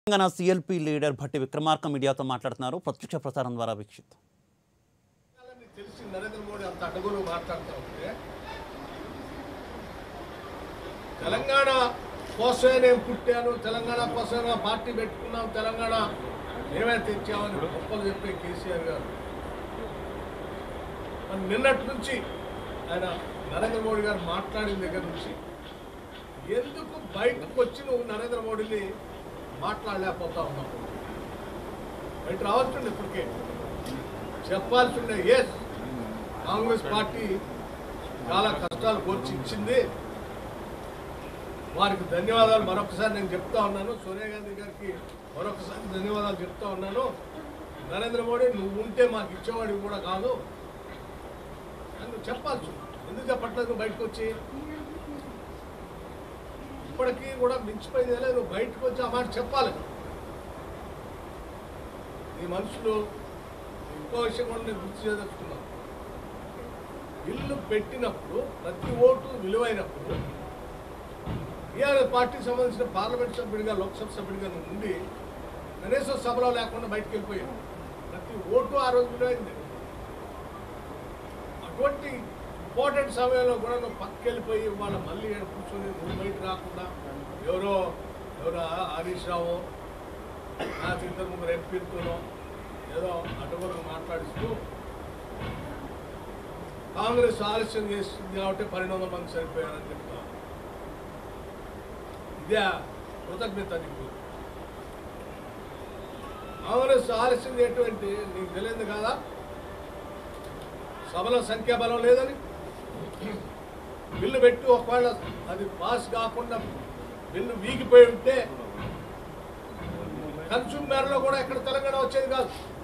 Telangana CLP leader Bhatti Vikramarka మీడియాతో మాట్లాడుతున్నారు ప్రత్యక్ష ప్రసారం ద్వారా వీక్షిద్దాం అని తెలిసి నరేంద్ర మోడీ అంత అడుగులు మాట్లాడుతూ ఉంటే తెలంగాణ కోసమే నేను పుట్టాను తెలంగాణ కోసమే నా పార్టీ పెట్టుకున్నాం తెలంగాణ మేమే తెచ్చామని గొప్పలు చెప్పే కేసీఆర్ గారు మరి నిన్నటి నుంచి ఆయన నరేంద్ర మోడీ గారు మాట్లాడిన దగ్గర నుంచి ఎందుకు బయటకు వచ్చి నువ్వు నరేంద్ర మోడీని మాట్లాడలేకపోతా ఉన్నావు బయట రావచ్చుండి ఇప్పటికే చెప్పాల్సిందే ఎస్ కాంగ్రెస్ పార్టీ చాలా కష్టాలు కోర్చి ఇచ్చింది వారికి ధన్యవాదాలు మరొకసారి నేను చెప్తా ఉన్నాను సోనియా గాంధీ గారికి మరొకసారి ధన్యవాదాలు చెప్తా ఉన్నాను నరేంద్ర మోడీ నువ్వు ఉంటే మాకు ఇచ్చేవాడివి కూడా కాదు అని నువ్వు చెప్పాల్సి ఉంది. ఎందుకు చెప్పట్లేదు నువ్వు బయటకు వచ్చి ఇప్పటికీ కూడా మించిపోయింది లేదు నువ్వు బయటకు వచ్చి ఆ మాట చెప్పాలి ఈ మనుషులు ఇంకో విషయం కూడా నేను గుర్తు చేయదలుచుకున్నాను బిల్లు పెట్టినప్పుడు ప్రతి ఓటు విలువైనప్పుడు టీఆర్ఎస్ పార్టీకి సంబంధించిన పార్లమెంట్ సభ్యుడిగా లోక్సభ సభ్యుడిగా నువ్వు ఉండి కనీసం సభలో లేకుండా బయటకు వెళ్ళిపోయావు ప్రతి ఓటు ఆ రోజు విలువైంది అటువంటి ఇంపార్టెంట్ సమయంలో కూడా నువ్వు పక్కకి వెళ్ళిపోయి వాళ్ళ మళ్ళీ ఈడ కూర్చొని నువ్వు బయటకు రాకుండా ఎవరో ఎవరో హరీష్ రావు నాకు ఇద్దరు ముగ్గురు ఎంపీలతోనో ఏదో అడ్డగొరకు మాట్లాడిస్తూ కాంగ్రెస్ ఆలస్యం చేస్తుంది కాబట్టి పన్నెండు వందల మంది సరిపోయారని చెప్తా ఇదే కృతజ్ఞత నీకు కాంగ్రెస్ ఆలస్యం చేయటువంటి నీకు తెలియదు కదా సభలో సంఖ్యాబలం లేదని బిల్లు పెట్టి ఒకవేళ అది పాస్ కాకుండా బిల్లు వీగిపోయి ఉంటే కన్సూమర్లో కూడా ఇక్కడ తెలంగాణ వచ్చేది కాదు